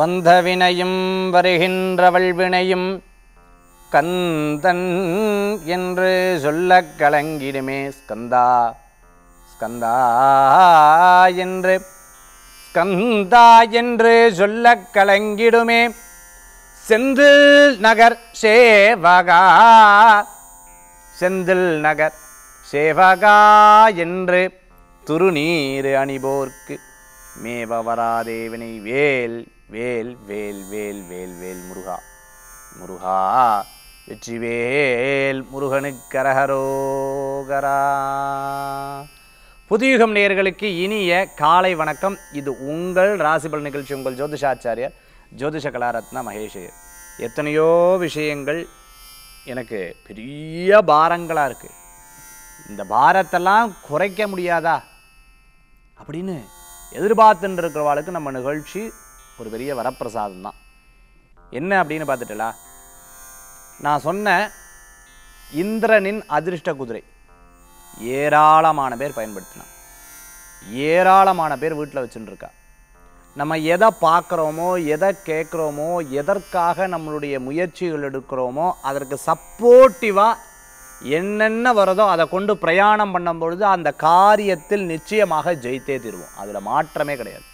வந்த வினையும் வருகின்றவள் வினையும் கந்தன் என்று சொல்லக் கலங்கிடுமே ஸ்கந்தா ஸ்கந்தா என்று ஸ்கந்தா என்று சொல்லக் கலங்கிடுமே செந்தில் நகர் சேவகா செந்தில் நகர் சேவகா என்று துருநீர் அணிபோர்க்கு மேவ வராதேவனை வேல் வேல் வேல் வேல் வேல் வேல் முருகா முருகா வெற்றிவேல் முருகனுக்கரகரோகரா புதியுகம் நேயர்களுக்கு இனிய காலை வணக்கம் இது உங்கள் ராசிபல் நிகழ்ச்சி உங்கள் ஜோதிஷாச்சாரியர் ஜோதிஷ கலாரத்னா மகேஷ் எத்தனையோ விஷயங்கள் எனக்கு பெரிய பாரங்களாக இருக்குது இந்த பாரத்தெல்லாம் குறைக்க முடியாதா அப்படின்னு எதிர்பார்த்துட்டு இருக்கிறவாளுக்கு நம்ம நிகழ்ச்சி ஒரு பெரிய வரப்பிரசாதம் தான் என்ன அப்படின்னு பார்த்துட்டலா நான் சொன்ன இந்திரனின் அதிர்ஷ்ட குதிரை ஏராளமான பேர் பயன்படுத்தினான் ஏராளமான பேர் வீட்டில் வச்சுட்டு இருக்கா நம்ம எதை பார்க்குறோமோ எதை கேட்குறோமோ எதற்காக நம்மளுடைய முயற்சிகள் எடுக்கிறோமோ அதற்கு சப்போர்ட்டிவாக என்னென்ன வருதோ அதை கொண்டு பிரயாணம் பண்ணும் பொழுது அந்த காரியத்தில் நிச்சயமாக ஜெயித்தே தீருவோம் அதில் மாற்றமே கிடையாது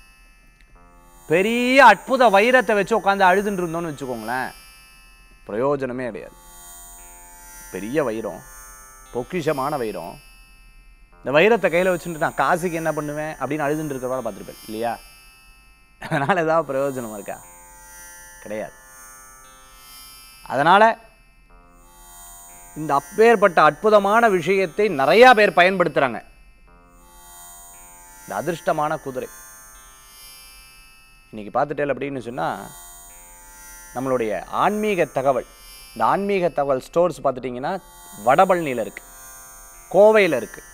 பெரிய அற்புத வைரத்தை வச்சு உட்காந்து அழுதுன்னு இருந்தோம்னு வச்சுக்கோங்களேன் பிரயோஜனமே கிடையாது பெரிய வைரம் பொக்கிஷமான வைரம் இந்த வைரத்தை கையில் வச்சுட்டு நான் காசுக்கு என்ன பண்ணுவேன் அப்படின்னு அழுதுட்டு இருக்கிறவரை பார்த்துருப்பேன் இல்லையா அதனால் ஏதாவது பிரயோஜனம் இருக்கா கிடையாது அதனால் இந்த அப்பேற்பட்ட அற்புதமான விஷயத்தை நிறையா பேர் பயன்படுத்துகிறாங்க இந்த அதிர்ஷ்டமான குதிரை இன்னைக்கு பார்த்துட்டேன் அப்படின்னு சொன்னால் நம்மளுடைய ஆன்மீக தகவல் இந்த ஆன்மீக தகவல் ஸ்டோர்ஸ் பார்த்துட்டிங்கன்னா வடபழனியில் இருக்குது கோவையில் இருக்குது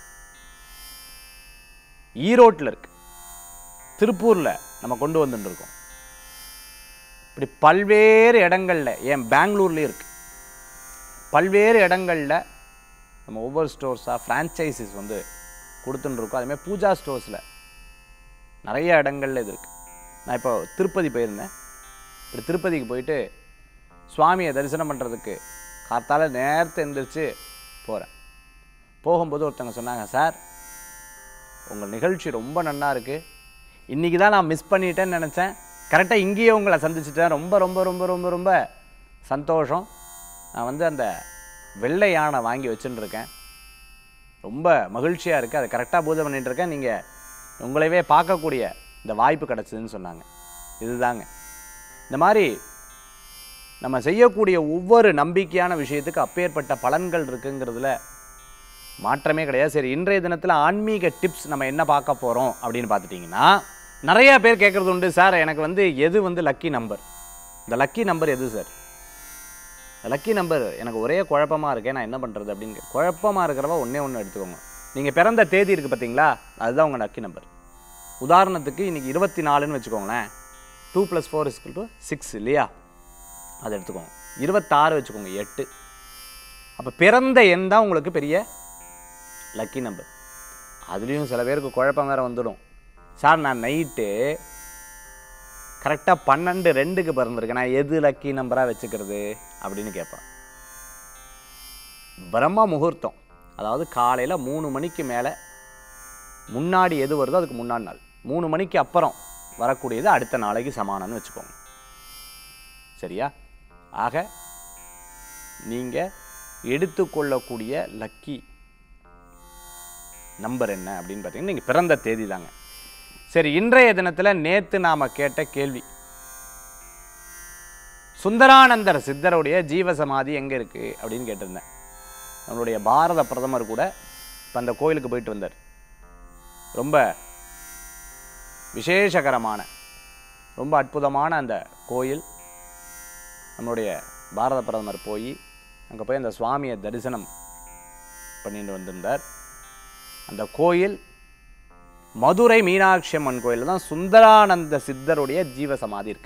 ஈரோட்டில் இருக்குது திருப்பூரில் நம்ம கொண்டு வந்துட்டு இருக்கோம் இப்படி பல்வேறு இடங்களில் ஏன் பெங்களூர்லேயும் இருக்குது பல்வேறு இடங்களில் நம்ம ஒவ்வொரு ஸ்டோர்ஸாக ஃப்ரான்ச்சைசிஸ் வந்து கொடுத்துட்டு இருக்கோம் அதேமாதிரி பூஜா ஸ்டோர்ஸில் நிறைய இடங்கள்ல இது இருக்குது நான் இப்போ திருப்பதி போயிருந்தேன் இப்படி திருப்பதிக்கு போயிட்டு சுவாமியை தரிசனம் பண்ணுறதுக்கு காத்தால நேரத்தை எந்திரிச்சு போகிறேன் போகும்போது ஒருத்தவங்க சொன்னாங்க சார் உங்கள் நிகழ்ச்சி ரொம்ப நன்னா இருக்குது இன்றைக்கி தான் நான் மிஸ் பண்ணிட்டேன்னு நினச்சேன் கரெக்டாக இங்கேயே உங்களை சந்திச்சிட்டேன் ரொம்ப ரொம்ப ரொம்ப ரொம்ப ரொம்ப சந்தோஷம் நான் வந்து அந்த வெள்ளை யானை வாங்கி வச்சுன்னு இருக்கேன் ரொம்ப மகிழ்ச்சியாக இருக்குது அதை கரெக்டாக பூஜை பண்ணிட்டு இருக்கேன் நீங்கள் உங்களையவே பார்க்கக்கூடிய இந்த வாய்ப்பு கிடச்சிதுன்னு சொன்னாங்க இதுதாங்க இந்த மாதிரி நம்ம செய்யக்கூடிய ஒவ்வொரு நம்பிக்கையான விஷயத்துக்கு அப்பேற்பட்ட பலன்கள் இருக்குங்கிறதுல மாற்றமே கிடையாது சரி இன்றைய தினத்தில் ஆன்மீக டிப்ஸ் நம்ம என்ன பார்க்க போகிறோம் அப்படின்னு பார்த்துட்டிங்கன்னா நிறைய பேர் கேட்குறது உண்டு சார் எனக்கு வந்து எது வந்து லக்கி நம்பர் இந்த லக்கி நம்பர் எது சார் லக்கி நம்பர் எனக்கு ஒரே குழப்பமாக இருக்கே நான் என்ன பண்ணுறது அப்படின்னு கே- குழப்பமா இருக்கிறவ ஒன்றே ஒன்று எடுத்துக்கோங்க நீங்கள் பிறந்த தேதி இருக்குது பார்த்தீங்களா அதுதான் உங்கள் லக்கி நம்பர் உதாரணத்துக்கு இன்றைக்கி இருபத்தி நாலுன்னு வச்சுக்கோங்களேன் two plus four is equal to six இல்லையா அதை எடுத்துக்கோங்க இருபத்தாறு வச்சுக்கோங்க எட்டு அப்போ பிறந்த எண் தான் உங்களுக்கு பெரிய லக்கி நம்பர் அதுலேயும் சில பேருக்கு குழப்பம் வேறு வந்துடும் சார் நான் நைட்டு கரெக்டாக பன்னெண்டு ரெண்டுக்கு பிறந்திருக்கேன் நான் எது லக்கி நம்பராக வச்சுக்கிறது அப்படின்னு கேட்பேன் பிரம்ம முகூர்த்தம் அதாவது காலையில் மூணு மணிக்கு மேலே முன்னாடி எது வருதோ அதுக்கு முன்னாடி நாள் மூணு மணிக்கு அப்புறம் வரக்கூடியது அடுத்த நாளைக்கு சமானம்னு வச்சுக்கோங்க சரியா ஆக நீங்கள் எடுத்துக்கொள்ளக்கூடிய லக்கி நம்பர் என்ன அப்படின்னு பார்த்தீங்கன்னா நீங்கள் பிறந்த தேதி தாங்க சரி இன்றைய தினத்தில் நேற்று நாம் கேட்ட கேள்வி சுந்தரானந்தர் சித்தருடைய ஜீவசமாதி எங்கே இருக்குது அப்படின்னு கேட்டிருந்தேன் நம்மளுடைய பாரத பிரதமர் கூட இப்போ அந்த கோயிலுக்கு போயிட்டு வந்தார் ரொம்ப விசேஷகரமான ரொம்ப அற்புதமான அந்த கோயில் நம்மளுடைய பாரத பிரதமர் போய் அங்கே போய் அந்த சுவாமியை தரிசனம் பண்ணிட்டு வந்திருந்தார் அந்த கோயில் மதுரை மீனாட்சி அம்மன் கோயில் தான் சுந்தரானந்த சித்தருடைய ஜீவசமாதி இருக்கு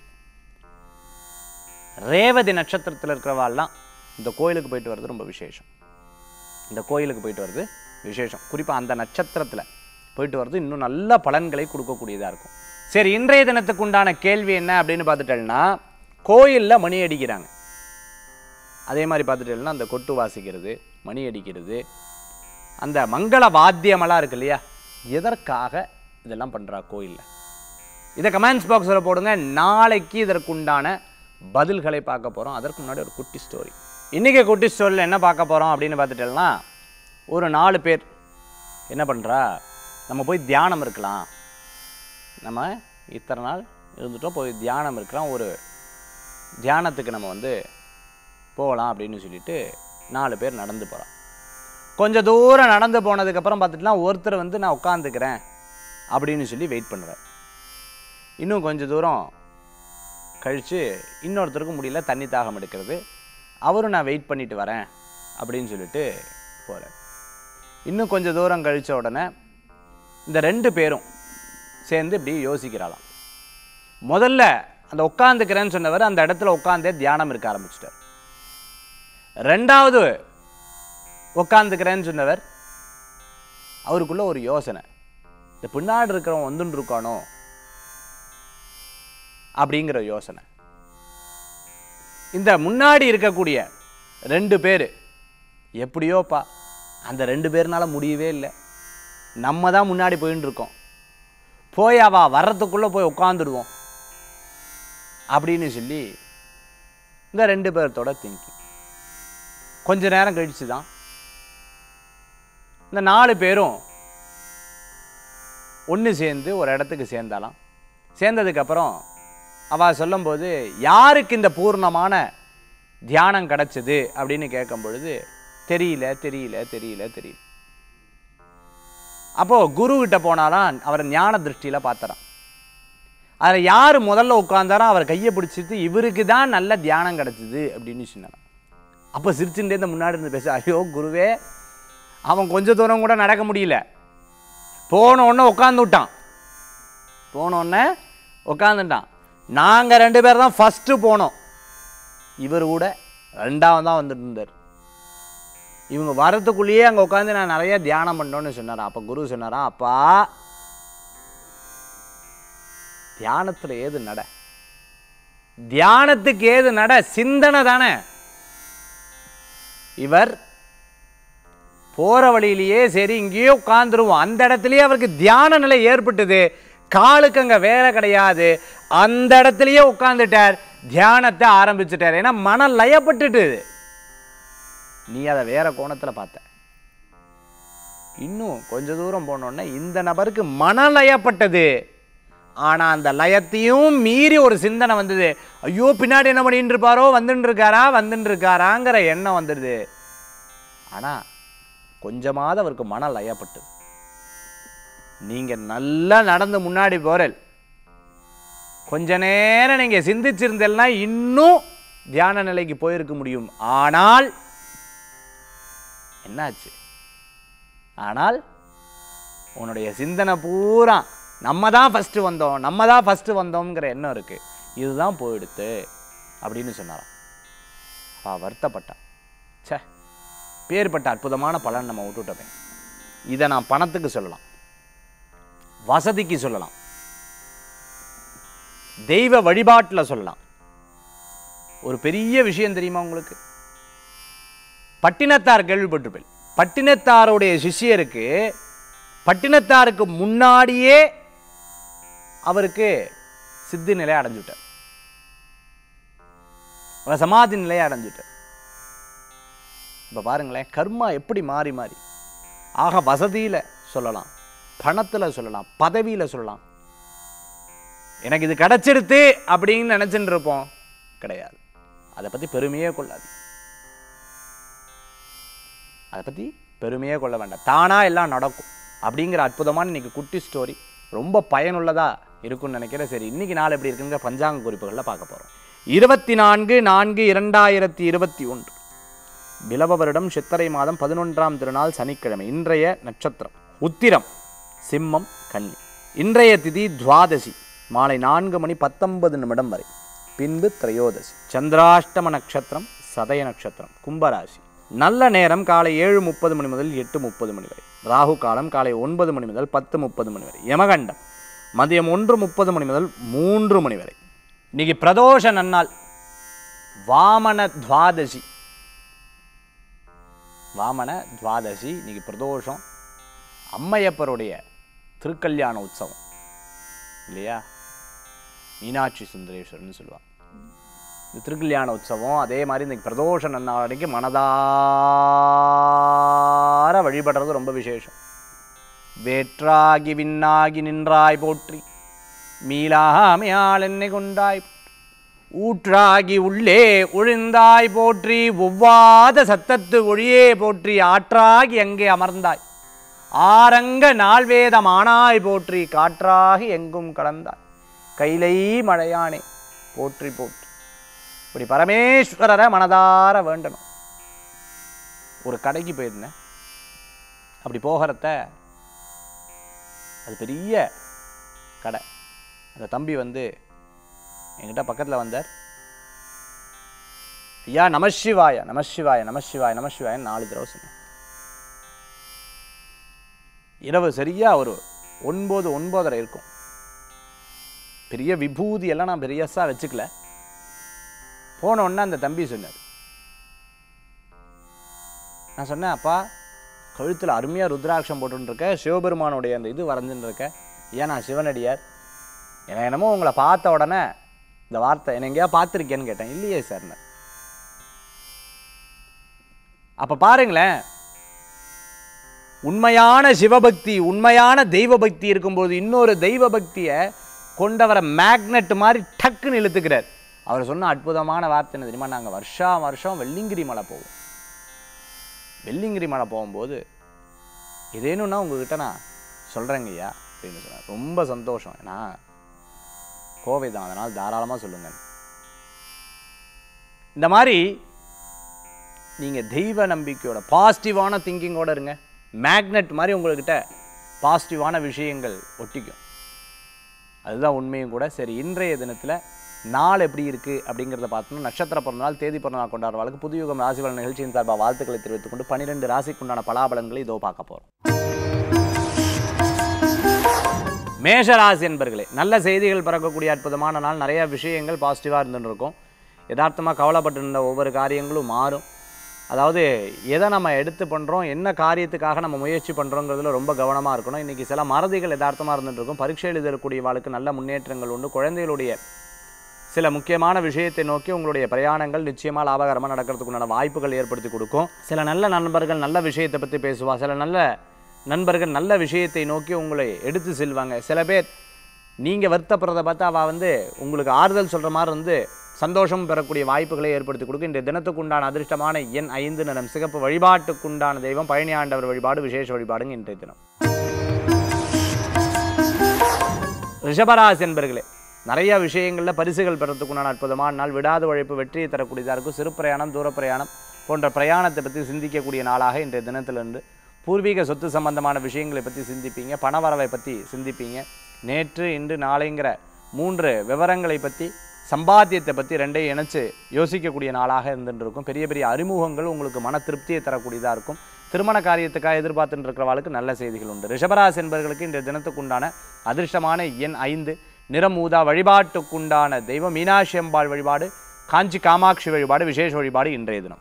ரேவதி நட்சத்திரத்தில் இருக்கிறவாள்லாம் இந்த கோயிலுக்கு போயிட்டு வர்றது ரொம்ப விசேஷம் இந்த கோயிலுக்கு போயிட்டு வர்றது விசேஷம் குறிப்பாக அந்த நட்சத்திரத்தில் போயிட்டு வர்றது இன்னும் நல்ல பலன்களை கொடுக்கக்கூடியதாக இருக்கும் சரி இன்றைய தினத்துக்கு உண்டான கேள்வி என்ன அப்படின்னு பார்த்துட்டேன்னா கோயிலில் மணி அடிக்கிறாங்க அதே மாதிரி பார்த்துட்டேன்னா அந்த கொட்டு வாசிக்கிறது மணி அடிக்கிறது அந்த மங்கள வாத்தியமெல்லாம் இருக்கு இல்லையா எதற்காக இதெல்லாம் பண்ணுறா கோயிலில் இதை கமெண்ட்ஸ் பாக்ஸில் போடுங்க நாளைக்கு இதற்குண்டான பதில்களை பார்க்க போகிறோம் அதற்கு முன்னாடி ஒரு குட்டி ஸ்டோரி இன்றைக்கி குட்டி ஸ்டோரியில் என்ன பார்க்க போகிறோம் அப்படின்னு பார்த்துட்டோம்னா ஒரு நாலு பேர் என்ன பண்ணுறா நம்ம போய் தியானம் இருக்கலாம் நம்ம இத்தனை நாள் இருந்துட்டோம் போய் தியானம் இருக்கலாம் ஒரு தியானத்துக்கு நம்ம வந்து போகலாம் அப்படின்னு சொல்லிட்டு நாலு பேர் நடந்து போகிறோம் கொஞ்சம் தூரம் நடந்து போனதுக்கப்புறம் பார்த்துட்டுலாம் ஒருத்தர் வந்து நான் உட்காந்துக்கிறேன் அப்படின்னு சொல்லி வெயிட் பண்ணுறார் இன்னும் கொஞ்சம் தூரம் கழித்து இன்னொருத்தருக்கு முடியல தண்ணி தாகம் எடுக்கிறது அவரும் நான் வெயிட் பண்ணிட்டு வரேன் அப்படின்னு சொல்லிட்டு போகிறார் இன்னும் கொஞ்சம் தூரம் கழித்த உடனே இந்த ரெண்டு பேரும் சேர்ந்து இப்படி யோசிக்கிறாளாம் முதல்ல அந்த உட்காந்துக்கிறேன்னு சொன்னவர் அந்த இடத்துல உட்காந்தே தியானம் இருக்க ஆரம்பிச்சிட்டார் ரெண்டாவது உட்காந்துக்கிறேன்னு சொன்னவர் அவருக்குள்ள ஒரு யோசனை இந்த பின்னாடி இருக்கிறவன் வந்துட்டு இருக்கானோ அப்படிங்கிற யோசனை இந்த முன்னாடி இருக்கக்கூடிய ரெண்டு பேர் எப்படியோப்பா அந்த ரெண்டு பேர்னால முடியவே இல்லை நம்ம தான் முன்னாடி போயின்னு இருக்கோம் போய் அவ வர்றதுக்குள்ளே போய் உட்காந்துடுவோம் அப்படின்னு சொல்லி இந்த ரெண்டு பேர்த்தோட திங்கிங் கொஞ்ச நேரம் கழிச்சு தான் இந்த நாலு பேரும் ஒன்று சேர்ந்து ஒரு இடத்துக்கு சேர்ந்தாலாம் சேர்ந்ததுக்கப்புறம் அவள் சொல்லும்போது யாருக்கு இந்த பூர்ணமான தியானம் கிடச்சிது அப்படின்னு கேட்கும் பொழுது தெரியல தெரியல தெரியல தெரியல அப்போது குருக்கிட்ட போனாலாம் அவர் ஞான திருஷ்டியில் பார்த்துறான் அதில் யார் முதல்ல உட்காந்தாரோ அவர் கையை பிடிச்சிட்டு இவருக்கு தான் நல்ல தியானம் கிடச்சிது அப்படின்னு சொன்னாராம் அப்போ சிரிச்சுட்டே இந்த முன்னாடி இருந்து பேச ஐயோ குருவே அவன் கொஞ்ச தூரம் கூட நடக்க முடியல போன உடனே உட்காந்து விட்டான் போன உடனே உட்காந்துட்டான் நாங்கள் ரெண்டு பேர் தான் ஃபஸ்ட்டு போனோம் இவர் கூட ரெண்டாவது தான் வந்துட்டு இருந்தார் இவங்க வரத்துக்குள்ளேயே அங்கே உட்காந்து நான் நிறைய தியானம் பண்ணோன்னு சொன்னாராம் அப்போ குரு சொன்னாரா அப்பா தியானத்தில் ஏது நட தியானத்துக்கு ஏது நட சிந்தனை தானே இவர் போகிற வழியிலேயே சரி இங்கேயே உட்காந்துருவோம் அந்த இடத்துலயே அவருக்கு தியான நிலை ஏற்பட்டது காலுக்கு அங்கே வேலை கிடையாது அந்த இடத்துலயே உட்காந்துட்டார் தியானத்தை ஆரம்பிச்சிட்டார் ஏன்னா மன லயப்பட்டுட்டு நீ அதை வேற கோணத்தில் பார்த்த இன்னும் கொஞ்ச தூரம் போனோடனே இந்த நபருக்கு மனலயப்பட்டது ஆனால் அந்த லயத்தையும் மீறி ஒரு சிந்தனை வந்தது ஐயோ பின்னாடி என்ன பண்ணிட்டு இருப்பாரோ வந்துட்டு இருக்காரா வந்துட்டு இருக்காராங்கிற எண்ணம் வந்துடுது ஆனால் கொஞ்சமாவது அவருக்கு மன லயப்பட்டது நீங்கள் நல்லா நடந்து முன்னாடி போறல் கொஞ்ச நேரம் நீங்கள் சிந்திச்சிருந்தேன்னா இன்னும் தியான நிலைக்கு போயிருக்க முடியும் ஆனால் என்னாச்சு ஆனால் உன்னுடைய சிந்தனை பூரா நம்ம தான் ஃபஸ்ட்டு வந்தோம் நம்ம தான் ஃபஸ்ட்டு வந்தோங்கிற எண்ணம் இருக்குது இதுதான் போயிடுத்து அப்படின்னு சொன்னாராம் அவ வருத்தப்பட்டான் ச்சே பேர்பட்ட அற்புதமான பலன் நம்ம விட்டுட்டோமே இதை நான் பணத்துக்கு சொல்லலாம் வசதிக்கு சொல்லலாம் தெய்வ வழிபாட்டில் சொல்லலாம் ஒரு பெரிய விஷயம் தெரியுமா உங்களுக்கு பட்டினத்தார் கேள்விப்பட்டிருப்பேன் பட்டினத்தாருடைய சிஷ்யருக்கு பட்டினத்தாருக்கு முன்னாடியே அவருக்கு சித்தி நிலை அடைஞ்சுட்டார் அவர் சமாதி நிலையை அடைஞ்சுட்டார் இப்போ பாருங்களேன் கர்மா எப்படி மாறி மாறி ஆக வசதியில் சொல்லலாம் பணத்தில் சொல்லலாம் பதவியில் சொல்லலாம் எனக்கு இது கிடைச்சிடுத்து அப்படின்னு நினச்சிட்டு இருப்போம் கிடையாது அதை பற்றி பெருமையே கொள்ளாது அதை பற்றி பெருமையே கொள்ள வேண்டாம் தானாக எல்லாம் நடக்கும் அப்படிங்கிற அற்புதமான இன்னைக்கு குட்டி ஸ்டோரி ரொம்ப பயனுள்ளதாக இருக்கும்னு நினைக்கிறேன் சரி இன்னைக்கு நாள் எப்படி இருக்குங்கிற பஞ்சாங்க குறிப்புகளில் பார்க்க போகிறோம் இருபத்தி நான்கு நான்கு இரண்டாயிரத்தி இருபத்தி ஒன்று பிலவ வருடம் சித்திரை மாதம் பதினொன்றாம் திருநாள் சனிக்கிழமை இன்றைய நட்சத்திரம் உத்திரம் சிம்மம் கன்னி இன்றைய திதி துவாதசி மாலை நான்கு மணி பத்தொன்பது நிமிடம் வரை பின்பு திரையோதசி சந்திராஷ்டம நட்சத்திரம் சதய நட்சத்திரம் கும்பராசி நல்ல நேரம் காலை ஏழு முப்பது மணி முதல் எட்டு முப்பது மணி வரை ராகு காலம் காலை ஒன்பது மணி முதல் பத்து முப்பது மணி வரை யமகண்டம் மதியம் ஒன்று முப்பது மணி முதல் மூன்று மணி வரை இன்னைக்கு பிரதோஷ நன்னாள் வாமன துவாதசி வாமன துவாதசி இன்னைக்கு பிரதோஷம் அம்மையப்பருடைய திருக்கல்யாண உற்சவம் இல்லையா மீனாட்சி சுந்தரேஸ்வரர்னு சொல்லுவாங்க இந்த திருக்கல்யாண உற்சவம் அதே மாதிரி இந்த பிரதோஷ நன்னாளைக்கு மனதார வழிபடுறது ரொம்ப விசேஷம் வேற்றாகி விண்ணாகி நின்றாய் போற்றி மீளாமையால் என்னை கொண்டாய் ஊற்றாகி உள்ளே உழிந்தாய் போற்றி ஒவ்வாத சத்தத்து ஒழியே போற்றி ஆற்றாகி அங்கே அமர்ந்தாய் ஆரங்க நால்வேதம் ஆனாய் போற்றி காற்றாகி எங்கும் கலந்தாய் கைலை மழையானே போற்றி போற்றி இப்படி பரமேஸ்வரரை மனதார வேண்டணும் ஒரு கடைக்கு போயிருந்தேன் அப்படி போகிறத அது பெரிய கடை அந்த தம்பி வந்து என்கிட்ட பக்கத்தில் வந்தார் ஐயா நமசிவாய நமசிவாய நமசிவாய நமசிவாய நாலு தடவை சொன்னேன் இரவு சரியா ஒரு ஒன்பது ஒன்பதரை இருக்கும் பெரிய விபூதி எல்லாம் நான் பெரியசா வச்சுக்கல போன உடனே அந்த தம்பி சொன்னார் நான் சொன்னேன் அப்பா கழுத்தில் அருமையாக ருத்ராட்சம் போட்டுருக்க சிவபெருமானுடைய அந்த இது வரைஞ்சுன்னு இருக்க ஏன் நான் சிவனடியார் எனக்கு என்னமோ உங்களை பார்த்த உடனே இந்த வார்த்தை என்ன எங்கேயா பார்த்துருக்கேன்னு கேட்டேன் இல்லையே சார் அப்போ பாருங்களேன் உண்மையான சிவபக்தி உண்மையான தெய்வ பக்தி இருக்கும்போது இன்னொரு தெய்வ பக்தியை கொண்டவரை மேக்னெட் மாதிரி டக்குன்னு இழுத்துக்கிறார் அவர் சொன்ன அற்புதமான வார்த்தை என்ன தெரியுமா நாங்கள் வருஷா வருஷம் வெள்ளிங்கிரி மலை போவோம் வெள்ளிங்கிரி மலை போகும்போது இதேனுன்னா உங்ககிட்ட நான் சொல்கிறேங்க ஐயா அப்படின்னு சொன்னார் ரொம்ப சந்தோஷம் ஏன்னா கோவை தான் அதனால் தாராளமாக சொல்லுங்க இந்த மாதிரி நீங்கள் தெய்வ நம்பிக்கையோட பாசிட்டிவான திங்கிங்கோட இருங்க மேக்னெட் மாதிரி உங்கள்கிட்ட பாசிட்டிவான விஷயங்கள் ஒட்டிக்கும் அதுதான் உண்மையும் கூட சரி இன்றைய தினத்தில் நாள் எப்படி இருக்குது அப்படிங்கிறத பார்த்தோம்னா நட்சத்திர பிறந்தநாள் தேதி பிறந்தநாள் கொண்டாடுறவர்களுக்கு புதுயுகம் ராசிபலன் நிகழ்ச்சியின் சார்பாக வாழ்த்துக்களை தெரிவித்துக் கொண்டு பன்னிரெண்டு ராசிக்குண்டான பலாபலன்களை இதோ பார்க்க போகிறோம் மேஷராசி என்பர்களே நல்ல செய்திகள் பிறக்கக்கூடிய அற்புதமான நாள் நிறைய விஷயங்கள் பாசிட்டிவாக இருந்துட்டு இருக்கும் யதார்த்தமாக கவலைப்பட்டு இருந்த ஒவ்வொரு காரியங்களும் மாறும் அதாவது எதை நம்ம எடுத்து பண்ணுறோம் என்ன காரியத்துக்காக நம்ம முயற்சி பண்ணுறோங்கிறதுல ரொம்ப கவனமாக இருக்கணும் இன்றைக்கி சில மறதிகள் யதார்த்தமாக இருந்துட்டு இருக்கும் பரீட்சை எழுதக்கூடிய வாழ்க்கை நல்ல முன்னேற்றங்கள் உண்டு குழந்தைகளுடைய சில முக்கியமான விஷயத்தை நோக்கி உங்களுடைய பிரயாணங்கள் நிச்சயமாக லாபகரமாக நடக்கிறதுக்குண்டான வாய்ப்புகள் ஏற்படுத்தி கொடுக்கும் சில நல்ல நண்பர்கள் நல்ல விஷயத்தை பற்றி பேசுவா சில நல்ல நண்பர்கள் நல்ல விஷயத்தை நோக்கி உங்களை எடுத்து செல்வாங்க சில பேர் நீங்கள் வருத்தப்படுறத பார்த்து அவள் வந்து உங்களுக்கு ஆறுதல் சொல்கிற மாதிரி வந்து சந்தோஷம் பெறக்கூடிய வாய்ப்புகளை ஏற்படுத்தி கொடுக்கும் இந்த தினத்துக்குண்டான அதிர்ஷ்டமான எண் ஐந்து நிறம் சிகப்பு வழிபாட்டுக்குண்டான தெய்வம் பழனி ஆண்டவர் வழிபாடு விசேஷ வழிபாடுங்க இன்றைய தினம் ரிஷபராசி என்பர்களே நிறைய விஷயங்களில் பரிசுகள் பெறத்துக்குண்டான அற்புதமான நாள் விடாத உழைப்பு வெற்றியை தரக்கூடியதாக இருக்கும் சிறு பிரயாணம் தூர பிரயாணம் போன்ற பிரயாணத்தை பற்றி சிந்திக்கக்கூடிய நாளாக இன்றைய தினத்திலிருந்து பூர்வீக சொத்து சம்பந்தமான விஷயங்களை பற்றி சிந்திப்பீங்க பணவரவை பற்றி சிந்திப்பீங்க நேற்று இன்று நாளைங்கிற மூன்று விவரங்களை பற்றி சம்பாத்தியத்தை பற்றி ரெண்டையும் இணைச்சு யோசிக்கக்கூடிய நாளாக இருந்துட்டு இருக்கும் பெரிய பெரிய அறிமுகங்கள் உங்களுக்கு மன திருப்தியை தரக்கூடியதாக இருக்கும் திருமண காரியத்துக்காக எதிர்பார்த்துட்டு இருக்கிறவாளுக்கு நல்ல செய்திகள் உண்டு ரிஷபராசி என்பவர்களுக்கு இன்றைய தினத்துக்குண்டான அதிர்ஷ்டமான எண் ஐந்து நிறமூதா வழிபாட்டுக்குண்டான தெய்வம் மீனாட்சி அம்பாள் வழிபாடு காஞ்சி காமாட்சி வழிபாடு விசேஷ வழிபாடு இன்றைய தினம்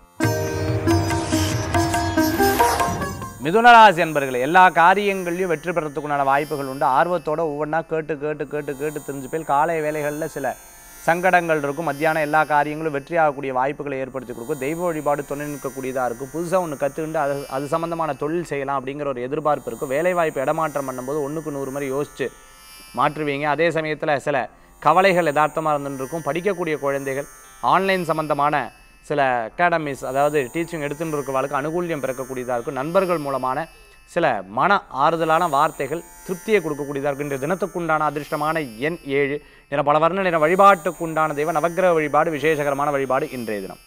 மிதுனராசி என்பர்களே எல்லா காரியங்கள்லையும் வெற்றி பெறத்துக்குண்டான வாய்ப்புகள் உண்டு ஆர்வத்தோட ஒவ்வொன்றா கேட்டு கேட்டு கேட்டு கேட்டு தெரிஞ்சு போய் காலை வேலைகளில் சில சங்கடங்கள் இருக்கும் மத்தியானம் எல்லா காரியங்களும் வெற்றி ஆகக்கூடிய வாய்ப்புகளை ஏற்படுத்தி கொடுக்கும் தெய்வ வழிபாடு துணை நிற்கக்கூடியதாக இருக்கும் புதுசாக ஒன்று கற்றுக்கிட்டு அது அது சம்மந்தமான தொழில் செய்யலாம் அப்படிங்கிற ஒரு எதிர்பார்ப்பு இருக்கும் வேலைவாய்ப்பு இடமாற்றம் பண்ணும்போது ஒன்றுக்கு நூறு மாதிரி யோசிச்சு மாற்றுவீங்க அதே சமயத்தில் சில கவலைகள் யதார்த்தமாக இருந்துருக்கும் படிக்கக்கூடிய குழந்தைகள் ஆன்லைன் சம்மந்தமான சில அகாடமிஸ் அதாவது டீச்சிங் எடுத்துட்டு இருக்கிறவர்களுக்கு அனுகூல்யம் பிறக்கக்கூடியதாக இருக்கும் நண்பர்கள் மூலமான சில மன ஆறுதலான வார்த்தைகள் திருப்தியை கொடுக்கக்கூடியதாக இருக்கும் இன்றைய தினத்துக்குண்டான அதிர்ஷ்டமான எண் ஏழு நிற பல வர்ண நிற வழிபாட்டுக்குண்டான தெய்வ நவக்கிரக வழிபாடு விசேஷகரமான வழிபாடு இன்றைய தினம்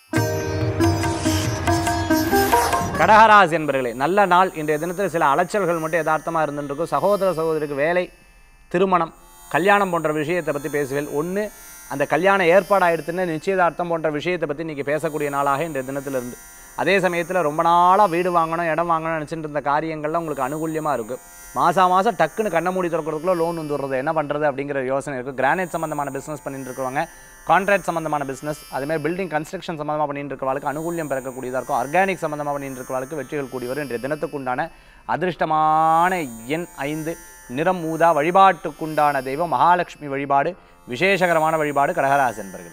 கடகராசி என்பர்களே நல்ல நாள் இன்றைய தினத்தில் சில அலைச்சல்கள் மட்டும் யதார்த்தமாக இருந்துருக்கும் சகோதர சகோதரிக்கு வேலை திருமணம் கல்யாணம் போன்ற விஷயத்தை பற்றி பேசுவேன் ஒன்று அந்த கல்யாணம் ஏற்பாடாயிடுத்துன்னு நிச்சயதார்த்தம் போன்ற விஷயத்தை பற்றி இன்றைக்கி பேசக்கூடிய நாளாக இன்றைய தினத்திலிருந்து அதே சமயத்தில் ரொம்ப நாளாக வீடு வாங்கணும் இடம் வாங்கணும்னு நினச்சிட்டு இருந்த காரியங்கள்லாம் உங்களுக்கு அனுகூல்யமாக இருக்குது மாசா மாதம் டக்குன்னு கண்ணை மூடி திறக்கிறதுக்குள்ள லோன் வந்து வர்றது என்ன பண்ணுறது அப்படிங்கிற யோசனை இருக்குது கிரானைட் சம்மந்தமான பிஸ்னஸ் பண்ணிட்டு இருக்கிறவங்க கான்ட்ராக்ட் சம்மந்தமான பிஸ்னஸ் அதேமாதிரி பில்டிங் கன்ஸ்ட்ரக்ஷன் சம்மந்தமாக பண்ணிட்டு இருக்கிறவங்களுக்கு அனுகூல்யம் பிறக்கக்கூடியதாக இருக்கும் ஆர்கானிக் சம்மந்தமாக பண்ணிட்டு இருக்கிறவங்களுக்கு வெற்றிகள் கூடி வரும் இன்றைய தினத்துக்குண்டான அதிர்ஷ்டமான எண் ஐந்து நிறம் ஊதா வழிபாட்டுக்குண்டான தெய்வம் மகாலட்சுமி வழிபாடு விசேஷகரமான வழிபாடு கடகராசி என்பர்களே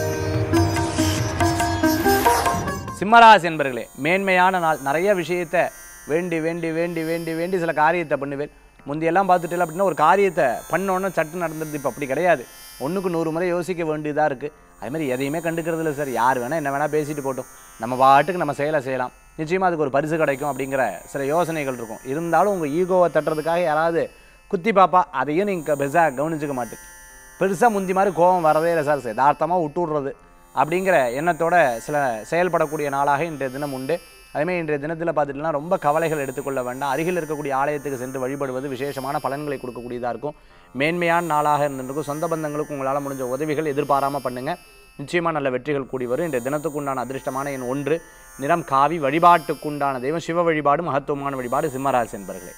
சிம்மராசி என்பர்களே மேன்மையான நாள் நிறைய விஷயத்தை வேண்டி வேண்டி வேண்டி வேண்டி வேண்டி சில காரியத்தை பண்ணுவேன் முந்தியெல்லாம் பார்த்துட்டு அப்படின்னா ஒரு காரியத்தை பண்ணோன்னே சட்டு நடந்துருது இப்போ அப்படி கிடையாது ஒன்றுக்கு நூறு முறை யோசிக்க வேண்டியதாக இருக்குது அதே மாதிரி எதையுமே கண்டுக்கிறது இல்லை சார் யார் வேணால் என்ன வேணால் பேசிட்டு போட்டோம் நம்ம பாட்டுக்கு நம்ம செயலை செய்யலாம் நிச்சயமாக அதுக்கு ஒரு பரிசு கிடைக்கும் அப்படிங்கிற சில யோசனைகள் இருக்கும் இருந்தாலும் உங்கள் ஈகோவை தட்டுறதுக்காக யாராவது குத்தி பாப்பா அதையும் நீங்கள் பெருசாக கவனிச்சுக்க மாட்டேங்க பெருசாக முந்தி மாதிரி கோபம் வரதே இல்லை சார் யதார்த்தமாக விட்டு விட்றது அப்படிங்கிற எண்ணத்தோட சில செயல்படக்கூடிய நாளாக இன்றைய தினம் உண்டு அதேமாதிரி இன்றைய தினத்தில் பார்த்துட்டுனா ரொம்ப கவலைகள் எடுத்துக்கொள்ள வேண்டாம் அருகில் இருக்கக்கூடிய ஆலயத்துக்கு சென்று வழிபடுவது விசேஷமான பலன்களை கொடுக்கக்கூடியதாக இருக்கும் மேன்மையான நாளாக இருந்திருக்கும் சொந்த பந்தங்களுக்கு உங்களால் முடிஞ்ச உதவிகள் எதிர்பாராமல் பண்ணுங்கள் நிச்சயமாக நல்ல வெற்றிகள் கூடி வரும் இன்றைய தினத்துக்கு உண்டான அதிர்ஷ்டமான எண் ஒன்று நிறம் காவி வழிபாட்டுக்குண்டான தெய்வம் சிவ வழிபாடு மகத்துவமான வழிபாடு சிம்மராசி என்பர்களே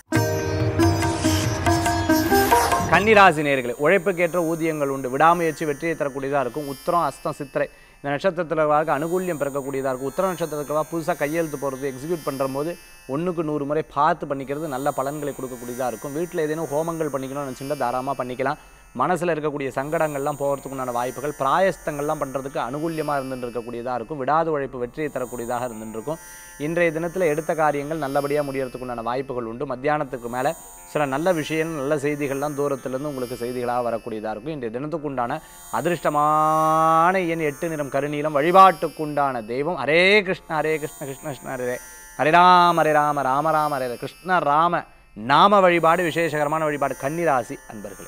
கன்னிராசி நேர்களே உழைப்புக்கேற்ற ஊதியங்கள் உண்டு விடாமுயற்சி வெற்றியை தரக்கூடியதாக இருக்கும் உத்திரம் அஸ்தம் சித்திரை இந்த நட்சத்திரத்தில் வாழ்க்கை அனுகூல்யம் பிறக்கக்கூடியதாக இருக்கும் உத்திர நட்சத்திரத்துக்கு புதுசாக கையெழுத்து போகிறது எக்ஸிக்யூட் பண்ணுற போது ஒன்றுக்கு நூறு முறை பார்த்து பண்ணிக்கிறது நல்ல பலன்களை கொடுக்கக்கூடியதாக இருக்கும் வீட்டில் ஏதேனும் ஹோமங்கள் பண்ணிக்கணும்னு நினச்சிருந்தா தாராளமாக பண்ணிக்கலாம் மனசில் இருக்கக்கூடிய சங்கடங்கள்லாம் போகிறதுக்கு உண்டான வாய்ப்புகள் பிராயஸ்தங்கள்லாம் பண்ணுறதுக்கு அனுகூல்யமாக இருந்துட்டு இருக்கக்கூடியதாக இருக்கும் விடாத உழைப்பு வெற்றியை தரக்கூடியதாக இருந்துட்டு இருக்கும் இன்றைய தினத்தில் எடுத்த காரியங்கள் நல்லபடியாக முடியறதுக்கு உண்டான வாய்ப்புகள் உண்டு மத்தியானத்துக்கு மேலே சில நல்ல விஷயங்கள் நல்ல செய்திகள்லாம் தூரத்துலேருந்து உங்களுக்கு செய்திகளாக வரக்கூடியதாக இருக்கும் இன்றைய தினத்துக்கு உண்டான அதிர்ஷ்டமான எண் எட்டு நிறம் கருநீலம் வழிபாட்டுக்குண்டான தெய்வம் ஹரே கிருஷ்ண ஹரே கிருஷ்ண கிருஷ்ண கிருஷ்ண ஹரே ஹரே ராம ஹரே ராம ராம ராம ஹரே ஹரே. கிருஷ்ண ராம நாம வழிபாடு விசேஷகரமான வழிபாடு கன்னிராசி அன்பர்களே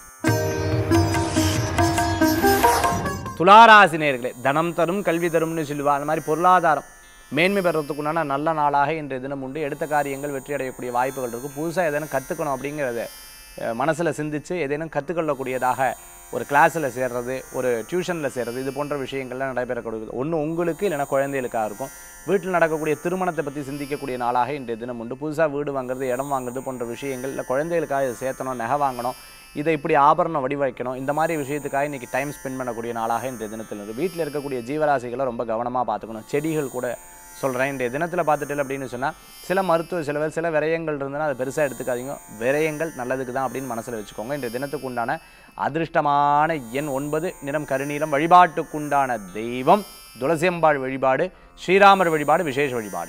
துளாராசி நேர்களே தனம் தரும் கல்வி தரும்னு சொல்லுவா அந்த மாதிரி பொருளாதாரம் மேன்மை பெறத்துக்குண்டான நல்ல நாளாக இன்றைய தினம் உண்டு எடுத்த காரியங்கள் வெற்றி அடையக்கூடிய வாய்ப்புகள் இருக்கும் புதுசாக எதேனும் கற்றுக்கணும் அப்படிங்கிறத மனசில் சிந்திச்சு ஏதேனும் கற்றுக்கொள்ளக்கூடியதாக ஒரு கிளாஸில் சேர்றது ஒரு டியூஷனில் சேர்றது இது போன்ற விஷயங்கள்லாம் நடைபெறக்கூடியது ஒன்று உங்களுக்கு இல்லைன்னா குழந்தைகளுக்காக இருக்கும் வீட்டில் நடக்கக்கூடிய திருமணத்தை பற்றி சிந்திக்கக்கூடிய நாளாக இன்றைய தினம் உண்டு புதுசாக வீடு வாங்குறது இடம் வாங்குறது போன்ற விஷயங்கள் இல்லை குழந்தைகளுக்காக இதை சேர்த்தணும் நகை வாங்கணும் இதை இப்படி ஆபரணம் வடிவமைக்கணும் இந்த மாதிரி விஷயத்துக்காக இன்றைக்கி டைம் ஸ்பெண்ட் பண்ணக்கூடிய நாளாக இன்றைய தினத்தில் இருக்குது வீட்டில் இருக்கக்கூடிய ஜீவராசிகளை ரொம்ப கவனமாக பார்த்துக்கணும் செடிகள் கூட சொல்கிறேன் இன்றைய தினத்தில் பார்த்துட்டு அப்படின்னு சொன்னால் சில மருத்துவ செலவு சில விரயங்கள் இருந்ததுன்னா அதை பெருசாக எடுத்துக்காதீங்க விரயங்கள் நல்லதுக்கு தான் அப்படின்னு மனசில் வச்சுக்கோங்க இன்றைய தினத்துக்கு உண்டான அதிர்ஷ்டமான எண் ஒன்பது நிறம் கருநீலம் வழிபாட்டுக்குண்டான தெய்வம் துளசியம்பாள் வழிபாடு ஸ்ரீராமர் வழிபாடு விசேஷ வழிபாடு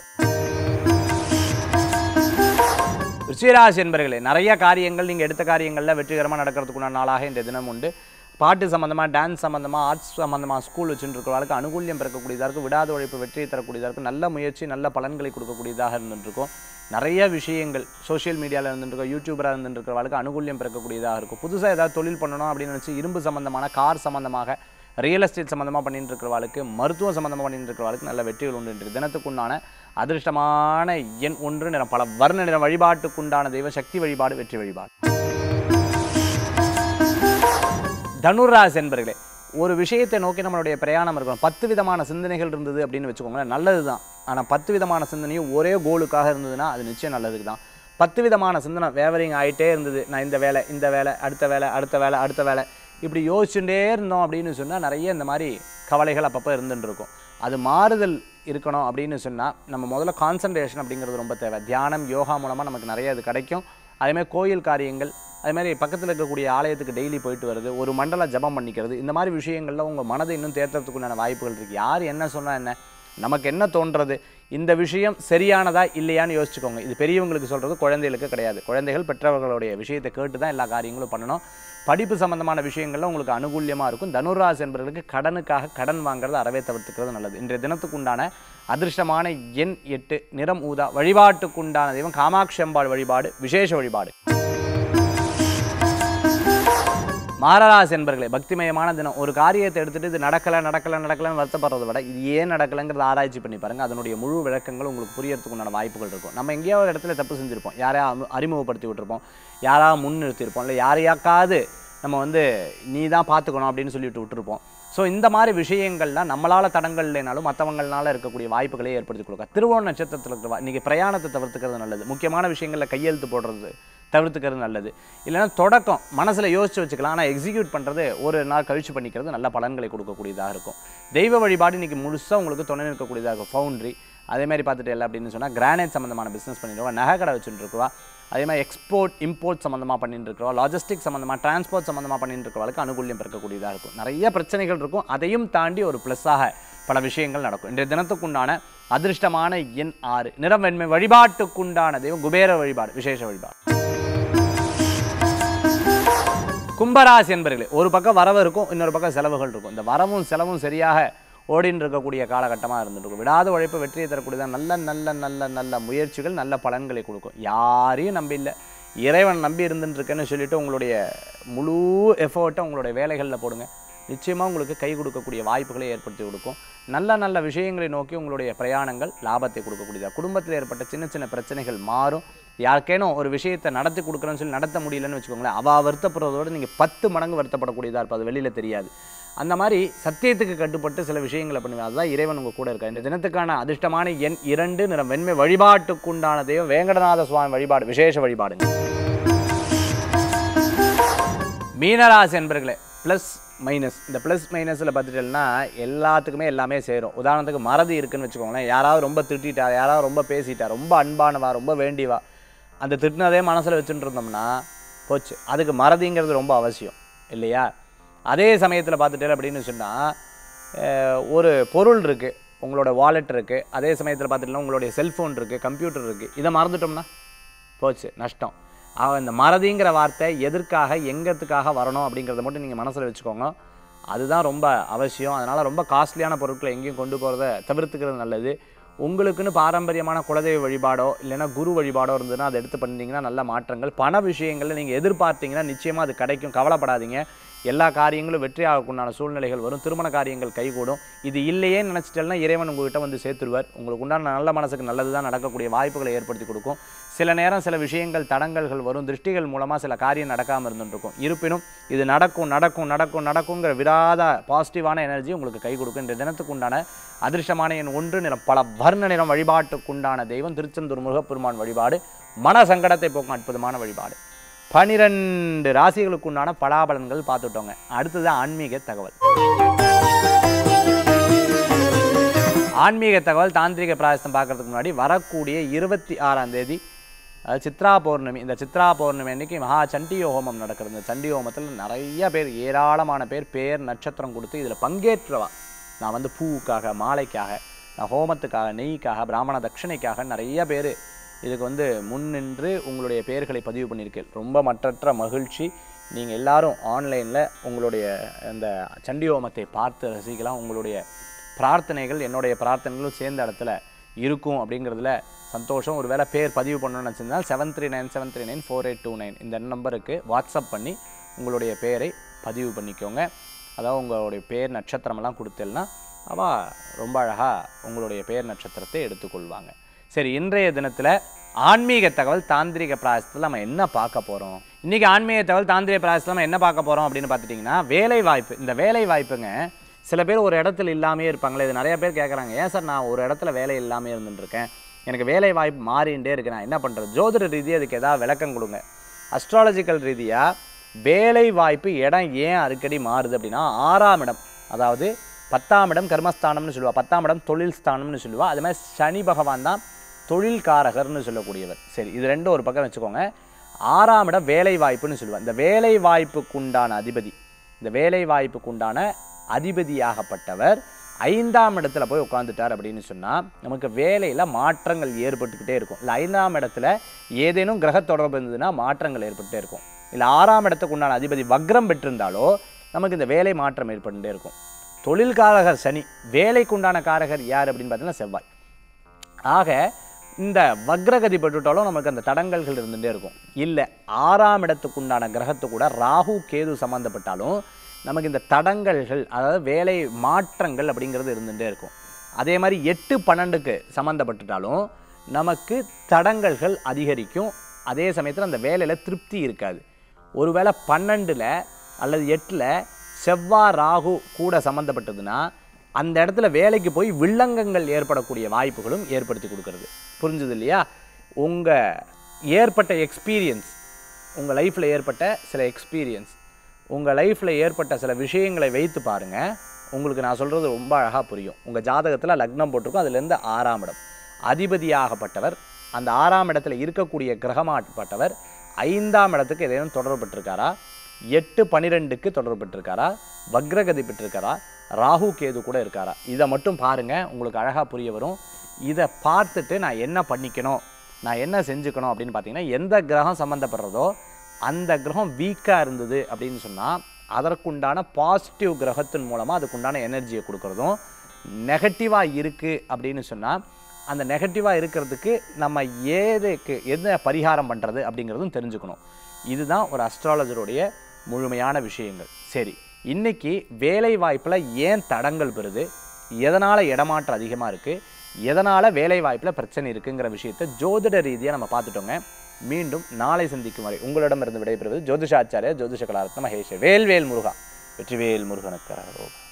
ரிஷிராசி என்பர்களே நிறைய காரியங்கள் நீங்கள் எடுத்த காரியங்களில் வெற்றிகரமாக நடக்கிறதுக்குண்டான நாளாக இன்றைய தினம் உண்டு பாட்டு சம்மந்தமாக டான்ஸ் சம்மந்தமாக ஆர்ட்ஸ் சம்மந்தமாக ஸ்கூல் வச்சுட்டு இருக்கிறவங்களுக்கு அனுகூல்யம் பிறக்கக்கூடியதாக இருக்கும் விடாத உழைப்பு வெற்றியை தரக்கூடியதாக இருக்கும் நல்ல முயற்சி நல்ல பலன்களை கொடுக்கக்கூடியதாக இருந்துருக்கும் நிறைய விஷயங்கள் சோஷியல் மீடியாவில் இருந்துருக்கோம் யூடியூபராக இருந்துருக்கிறவங்களுக்கு அனுகூல்யம் பிறக்கக்கூடியதாக இருக்கும் புதுசாக ஏதாவது தொழில் பண்ணணும் அப்படின்னு நினச்சி இரும்பு சம்மந்தமான கார் சம்மந்தமாக ரியல் எஸ்டேட் சம்மந்தமாக பண்ணிட்டு இருக்கிறவாளுக்கு மருத்துவம் சம்மந்தமாக பண்ணிட்டு இருக்கிறவாளுக்கு நல்ல வெற்றிகள் உண்டு இன்று தினத்துக்குண்டான அதிர்ஷ்டமான எண் ஒன்று நிறம் பல வர்ண நிறம் வழிபாட்டுக்குண்டான தெய்வ சக்தி வழிபாடு வெற்றி வழிபாடு தனுராசி என்பர்களே ஒரு விஷயத்தை நோக்கி நம்மளுடைய பிரயாணம் இருக்கணும் பத்து விதமான சிந்தனைகள் இருந்தது அப்படின்னு வச்சுக்கோங்களேன் நல்லது தான் ஆனால் பத்து விதமான சிந்தனையும் ஒரே கோலுக்காக இருந்ததுன்னா அது நிச்சயம் நல்லதுக்கு தான் பத்து விதமான சிந்தனை வேவரிங் ஆகிட்டே இருந்தது நான் இந்த வேலை இந்த வேலை அடுத்த வேலை அடுத்த வேலை அடுத்த வேலை இப்படி யோசிச்சுட்டே இருந்தோம் அப்படின்னு சொன்னால் நிறைய இந்த மாதிரி கவலைகள் அப்பப்போ இருந்துட்டு இருக்கும் அது மாறுதல் இருக்கணும் அப்படின்னு சொன்னால் நம்ம முதல்ல கான்சன்ட்ரேஷன் அப்படிங்கிறது ரொம்ப தேவை தியானம் யோகா மூலமாக நமக்கு நிறைய அது கிடைக்கும் அதேமாதிரி கோயில் காரியங்கள் அதேமாதிரி பக்கத்தில் இருக்கக்கூடிய ஆலயத்துக்கு டெய்லி போயிட்டு வருது ஒரு மண்டல ஜபம் பண்ணிக்கிறது இந்த மாதிரி விஷயங்களில் உங்கள் மனதை இன்னும் தேர்த்துறதுக்குண்டான வாய்ப்புகள் இருக்குது யார் என்ன சொன்னால் என்ன நமக்கு என்ன தோன்றது இந்த விஷயம் சரியானதா இல்லையான்னு யோசிச்சுக்கோங்க இது பெரியவங்களுக்கு சொல்கிறது குழந்தைகளுக்கு கிடையாது குழந்தைகள் பெற்றவர்களுடைய விஷயத்தை கேட்டு தான் எல்லா காரியங்களும் பண்ணணும் படிப்பு சம்பந்தமான விஷயங்கள்ல உங்களுக்கு அனுகூல்யமாக இருக்கும் தனுராசி என்பவர்களுக்கு கடனுக்காக கடன் வாங்குறது அறவே தவிர்த்துக்கிறது நல்லது இன்றைய தினத்துக்கு உண்டான அதிர்ஷ்டமான எண் எட்டு நிறம் ஊதா வழிபாட்டுக்குண்டான தெய்வம் காமாட்சி அம்பாள் வழிபாடு விசேஷ வழிபாடு மாரராசி என்பர்களே பக்திமயமான தினம் ஒரு காரியத்தை எடுத்துட்டு இது நடக்கலை நடக்கலை நடக்கலைன்னு வருத்தப்படுறதை விட இது ஏன் நடக்கலைங்கிறத ஆராய்ச்சி பண்ணி பாருங்க அதனுடைய முழு விளக்கங்கள் உங்களுக்கு புரியறதுக்கு உண்டான வாய்ப்புகள் இருக்கும் நம்ம எங்கேயோ ஒரு இடத்துல தப்பு செஞ்சுருப்போம் யாரையா அமு- அறிமுகப்படுத்தி விட்டுருப்போம் யாரா முன் நிறுத்தியிருப்போம் இல்லை யாரையாக்காவது நம்ம வந்து நீ தான் பார்த்துக்கணும் அப்படின்னு சொல்லிட்டு விட்டுருப்போம் ஸோ இந்த மாதிரி விஷயங்கள்லாம் நம்மளால் தடங்கள் இல்லைனாலும் மற்றவங்களால இருக்கக்கூடிய வாய்ப்புகளை ஏற்படுத்தி கொடுக்க திருவோண நட்சத்திரத்தில் இருக்கிற இன்றைக்கி பிரயாணத்தை தவிர்த்துக்கிறது நல்லது முக்கியமான விஷயங்களில் கையெழுத்து போடுறது தவிர்த்துக்கிறது நல்லது இல்லைன்னா தொடக்கம் மனசில் யோசிச்சு வச்சுக்கலாம் ஆனால் எக்ஸிக்யூட் பண்ணுறது ஒரு நாள் கழிச்சு பண்ணிக்கிறது நல்ல பலன்களை கொடுக்கக்கூடியதாக இருக்கும் தெய்வ வழிபாடு இன்றைக்கி முழுசாக உங்களுக்கு துணை நிற்கக்கூடியதாக இருக்கும் ஃபவுண்ட்ரி அதே மாதிரி பார்த்துட்டு இல்லை அப்படின்னு சொன்னால் கிரானைட் சம்மந்தமான பிஸ்னஸ் பண்ணிடுவா நகை கடை வச்சுட்டு இருக்குவா அதே மாதிரி எக்ஸ்போர்ட் இம்போர்ட் சம்மந்தமாக பண்ணிட்டு இருக்கிறவா லாஜிஸ்டிக் சம்மந்தமாக டிரான்ஸ்போர்ட் சம்மந்தமாக பண்ணிட்டு இருக்கிறவளுக்கு அனுகூல்யம் பிறக்கக்கூடியதாக இருக்கும் நிறைய பிரச்சனைகள் இருக்கும் அதையும் தாண்டி ஒரு ப்ளஸ்ஸாக பல விஷயங்கள் நடக்கும் இன்றைய தினத்துக்குண்டான அதிர்ஷ்டமான எண் ஆறு நிறம் வெண்மை வழிபாட்டுக்குண்டான தெய்வம் குபேர வழிபாடு விசேஷ வழிபாடு கும்பராசி என்பர்களே ஒரு பக்கம் வரவு இருக்கும் இன்னொரு பக்கம் செலவுகள் இருக்கும் இந்த வரவும் செலவும் சரியாக ஓடின்னு இருக்கக்கூடிய காலகட்டமாக இருந்துருக்கும் விடாத உழைப்பு வெற்றியை தரக்கூடியதான் நல்ல நல்ல நல்ல நல்ல முயற்சிகள் நல்ல பலன்களை கொடுக்கும் யாரையும் நம்பி இல்லை இறைவன் நம்பி இருந்துட்டு இருக்கேன்னு சொல்லிட்டு உங்களுடைய முழு எஃபர்ட்டை உங்களுடைய வேலைகளில் போடுங்க நிச்சயமாக உங்களுக்கு கை கொடுக்கக்கூடிய வாய்ப்புகளை ஏற்படுத்தி கொடுக்கும் நல்ல நல்ல விஷயங்களை நோக்கி உங்களுடைய பிரயாணங்கள் லாபத்தை கொடுக்கக்கூடியதா குடும்பத்தில் ஏற்பட்ட சின்ன சின்ன பிரச்சனைகள் மாறும் யாருக்கேனும் ஒரு விஷயத்தை நடத்தி கொடுக்குறேன்னு சொல்லி நடத்த முடியலன்னு வச்சுக்கோங்களேன் அவள் வருத்தப்படுறதோட நீங்கள் பத்து மடங்கு வருத்தப்படக்கூடியதாக இருப்பது அது வெளியில் தெரியாது அந்த மாதிரி சத்தியத்துக்கு கட்டுப்பட்டு சில விஷயங்களை பண்ணுவேன் அதுதான் இறைவன் உங்கள் கூட இருக்கார் இந்த தினத்துக்கான அதிர்ஷ்டமான எண் இரண்டு நிறம் வெண்மை வழிபாட்டுக்குண்டான தெய்வம் வேங்கடநாத சுவாமி வழிபாடு விசேஷ வழிபாடுங்க மீனராசி என்பர்களே ப்ளஸ் மைனஸ் இந்த ப்ளஸ் மைனஸில் பார்த்துட்டேன்னா எல்லாத்துக்குமே எல்லாமே சேரும் உதாரணத்துக்கு மறதி இருக்குன்னு வச்சுக்கோங்களேன் யாராவது ரொம்ப திட்டிட்டா யாராவது ரொம்ப பேசிட்டா ரொம்ப அன்பானவா ரொம்ப வேண்டிவா அந்த திட்டினதே மனசில் வச்சுட்டு இருந்தோம்னா போச்சு அதுக்கு மறதிங்கிறது ரொம்ப அவசியம் இல்லையா அதே சமயத்தில் பார்த்துட்டே அப்படின்னு சொன்னால் ஒரு பொருள் இருக்குது உங்களோட வாலெட் இருக்குது அதே சமயத்தில் பார்த்துட்டீங்கன்னா உங்களுடைய செல்ஃபோன் இருக்குது கம்ப்யூட்டர் இருக்குது இதை மறந்துட்டோம்னா போச்சு நஷ்டம் ஆக இந்த மறதிங்கிற வார்த்தை எதற்காக எங்கத்துக்காக வரணும் அப்படிங்கிறத மட்டும் நீங்கள் மனசில் வச்சுக்கோங்க அதுதான் ரொம்ப அவசியம் அதனால் ரொம்ப காஸ்ட்லியான பொருட்களை எங்கேயும் கொண்டு போகிறத தவிர்த்துக்கிறது நல்லது உங்களுக்குன்னு பாரம்பரியமான குலதெய்வ வழிபாடோ இல்லைன்னா குரு வழிபாடோ இருந்ததுன்னா அதை எடுத்து பண்ணிங்கன்னா நல்ல மாற்றங்கள் பண விஷயங்களில் நீங்கள் எதிர்பார்த்தீங்கன்னா நிச்சயமாக அது கிடைக்கும் கவலைப்படாதீங்க எல்லா காரியங்களும் வெற்றியாகக்குண்டான சூழ்நிலைகள் வரும் திருமண காரியங்கள் கைகூடும் இது இல்லையே நினச்சிட்டேன்னா இறைவன் உங்ககிட்ட வந்து சேர்த்துருவார் உங்களுக்கு உண்டான நல்ல மனசுக்கு நல்லது தான் நடக்கக்கூடிய வாய்ப்புகளை ஏற்படுத்தி கொடுக்கும் சில நேரம் சில விஷயங்கள் தடங்கல்கள் வரும் திருஷ்டிகள் மூலமாக சில காரியம் நடக்காமல் இருந்துருக்கும் இருப்பினும் இது நடக்கும் நடக்கும் நடக்கும் நடக்குங்கிற விடாத பாசிட்டிவான எனர்ஜி உங்களுக்கு கை கொடுக்கும் இந்த தினத்துக்கு உண்டான அதிர்ஷ்டமான எண் ஒன்று நிறம் பல வர்ண நிறம் வழிபாட்டுக்குண்டான தெய்வம் திருச்செந்தூர் முருகப்பெருமான் வழிபாடு மன சங்கடத்தை போக்கும் அற்புதமான வழிபாடு பனிரெண்டு ராசிகளுக்கு உண்டான பலாபலன்கள் பார்த்துட்டோங்க அடுத்தது ஆன்மீக தகவல் ஆன்மீக தகவல் தாந்திரிக பிராயசம் பார்க்கறதுக்கு முன்னாடி வரக்கூடிய இருபத்தி ஆறாம் தேதி அதாவது சித்ரா பௌர்ணமி இந்த சித்ரா பௌர்ணமி அன்னைக்கு மகா சண்டி ஹோமம் நடக்கிறது இந்த சண்டி ஹோமத்தில் நிறைய பேர் ஏராளமான பேர் பேர் நட்சத்திரம் கொடுத்து இதில் பங்கேற்றவா நான் வந்து பூவுக்காக மாலைக்காக நான் ஹோமத்துக்காக நெய்க்காக பிராமண தட்சணைக்காக நிறைய பேர் இதுக்கு வந்து முன்னின்று உங்களுடைய பெயர்களை பதிவு பண்ணியிருக்கேன் ரொம்ப மற்றற்ற மகிழ்ச்சி நீங்கள் எல்லாரும் ஆன்லைனில் உங்களுடைய அந்த சண்டி ஹோமத்தை பார்த்து ரசிக்கலாம் உங்களுடைய பிரார்த்தனைகள் என்னுடைய பிரார்த்தனைகளும் சேர்ந்த இடத்துல இருக்கும் அப்படிங்கிறதுல சந்தோஷம் ஒரு வேளை பேர் பதிவு பண்ணணும்னு வச்சுருந்தால் seven three nine seven three nine four eight two nine இந்த நம்பருக்கு வாட்ஸ்அப் பண்ணி உங்களுடைய பெயரை பதிவு பண்ணிக்கோங்க அதாவது உங்களுடைய பேர் நட்சத்திரமெல்லாம் கொடுத்தேன்னா அவள் ரொம்ப அழகாக உங்களுடைய பேர் நட்சத்திரத்தை எடுத்துக்கொள்வாங்க சரி இன்றைய தினத்தில் ஆன்மீக தகவல் தாந்திரிக பிராயசத்தில் நம்ம என்ன பார்க்க போகிறோம் இன்றைக்கி ஆன்மீக தகவல் தாந்திரிக பிராயசத்தில் நம்ம என்ன பார்க்க போகிறோம் அப்படின்னு பார்த்துட்டிங்கன்னா வேலை வாய்ப்பு இந்த வேலை வாய்ப்புங்க சில பேர் ஒரு இடத்துல இல்லாமே இருப்பாங்களே இது நிறைய பேர் கேட்குறாங்க ஏன் சார் நான் ஒரு இடத்துல வேலை இல்லாமல் இருந்துட்டுருக்கேன் எனக்கு வேலை வாய்ப்பு மாறிண்டே இருக்கு நான் என்ன பண்ணுறது ஜோதிட ரீதியாக அதுக்கு ஏதாவது விளக்கம் கொடுங்க அஸ்ட்ராலஜிக்கல் ரீதியாக வேலை வாய்ப்பு இடம் ஏன் அடிக்கடி மாறுது அப்படின்னா ஆறாம் இடம் அதாவது பத்தாம் இடம் கர்மஸ்தானம்னு சொல்லுவா பத்தாம் இடம் தொழில் ஸ்தானம்னு சொல்லுவா அது மாதிரி சனி பகவான் தான் தொழில்காரகர்னு சொல்லக்கூடியவர் சரி இது ரெண்டும் ஒரு பக்கம் வச்சுக்கோங்க ஆறாம் இடம் வேலை வாய்ப்புன்னு சொல்லுவா இந்த வேலை வாய்ப்புக்குண்டான அதிபதி இந்த வேலை வாய்ப்புக்குண்டான அதிபதியாகப்பட்டவர் ஐந்தாம் இடத்துல போய் உட்காந்துட்டார் அப்படின்னு சொன்னால் நமக்கு வேலையில் மாற்றங்கள் ஏற்பட்டுக்கிட்டே இருக்கும் இல்லை ஐந்தாம் இடத்துல ஏதேனும் கிரக தொடர்பு இருந்ததுன்னா மாற்றங்கள் ஏற்பட்டுட்டே இருக்கும் இல்லை ஆறாம் இடத்துக்கு உண்டான அதிபதி வக்ரம் பெற்றிருந்தாலோ நமக்கு இந்த வேலை மாற்றம் ஏற்பட்டுட்டே இருக்கும் தொழில்காரகர் சனி வேலைக்குண்டான காரகர் யார் அப்படின்னு பார்த்தீங்கன்னா செவ்வாய் ஆக இந்த வக்ரகதி பட்டுட்டாலும் நமக்கு அந்த தடங்கல்கள் இருந்துகிட்டே இருக்கும் இல்லை ஆறாம் இடத்துக்குண்டான கிரகத்து கூட ராகு கேது சம்மந்தப்பட்டாலும் நமக்கு இந்த தடங்கல்கள் அதாவது வேலை மாற்றங்கள் அப்படிங்கிறது இருந்துகிட்டே இருக்கும் அதே மாதிரி எட்டு பன்னெண்டுக்கு சம்மந்தப்பட்டுட்டாலும் நமக்கு தடங்கல்கள் அதிகரிக்கும் அதே சமயத்தில் அந்த வேலையில் திருப்தி இருக்காது ஒருவேளை பன்னெண்டில் அல்லது எட்டில் செவ்வாய் ராகு கூட சம்மந்தப்பட்டதுன்னா அந்த இடத்துல வேலைக்கு போய் வில்லங்கங்கள் ஏற்படக்கூடிய வாய்ப்புகளும் ஏற்படுத்தி கொடுக்கறது புரிஞ்சுது இல்லையா உங்கள் ஏற்பட்ட எக்ஸ்பீரியன்ஸ் உங்கள் லைஃப்பில் ஏற்பட்ட சில எக்ஸ்பீரியன்ஸ் உங்கள் லைஃப்பில் ஏற்பட்ட சில விஷயங்களை வைத்து பாருங்கள் உங்களுக்கு நான் சொல்கிறது ரொம்ப அழகாக புரியும் உங்கள் ஜாதகத்தில் லக்னம் போட்டிருக்கும் அதுலேருந்து ஆறாம் இடம் அதிபதியாகப்பட்டவர் அந்த ஆறாம் இடத்துல இருக்கக்கூடிய கிரகமாகப்பட்டவர் ஐந்தாம் இடத்துக்கு ஏதேனும் தொடர்புபட்டிருக்காரா எட்டு பன்னிரெண்டுக்கு தொடர்புபட்டிருக்காரா வக்ரகதி பெற்றிருக்காரா ராகு கேது கூட இருக்காரா இதை மட்டும் பாருங்கள் உங்களுக்கு அழகாக புரிய வரும் இதை பார்த்துட்டு நான் என்ன பண்ணிக்கணும் நான் என்ன செஞ்சுக்கணும் அப்படின்னு பார்த்தீங்கன்னா எந்த கிரகம் சம்மந்தப்படுறதோ அந்த கிரகம் வீக்காக இருந்தது அப்படின்னு சொன்னால் அதற்குண்டான பாசிட்டிவ் கிரகத்தின் மூலமாக அதுக்குண்டான எனர்ஜியை கொடுக்குறதும் நெகட்டிவாக இருக்குது அப்படின்னு சொன்னால் அந்த நெகட்டிவாக இருக்கிறதுக்கு நம்ம ஏதுக்கு எந்த பரிகாரம் பண்ணுறது அப்படிங்கிறதும் தெரிஞ்சுக்கணும் இதுதான் ஒரு அஸ்ட்ராலஜருடைய முழுமையான விஷயங்கள் சரி இன்னைக்கு வேலை வாய்ப்பில் ஏன் தடங்கள் பெறுது எதனால் இடமாற்றம் அதிகமாக இருக்குது எதனால் வேலை வாய்ப்பில் பிரச்சனை இருக்குங்கிற விஷயத்தை ஜோதிட ரீதியாக நம்ம பார்த்துட்டோங்க மீண்டும் நாளை சந்திக்கும் வரை உங்களிடமிருந்து விடைபெறுவது ஜோதிஷாச்சாரியா ஜோதிஷ கலாரத்ன மகேஷ் வேல்வேல் முருகா வெற்றிவேல் முருகனுக்கு அரகரோகரா.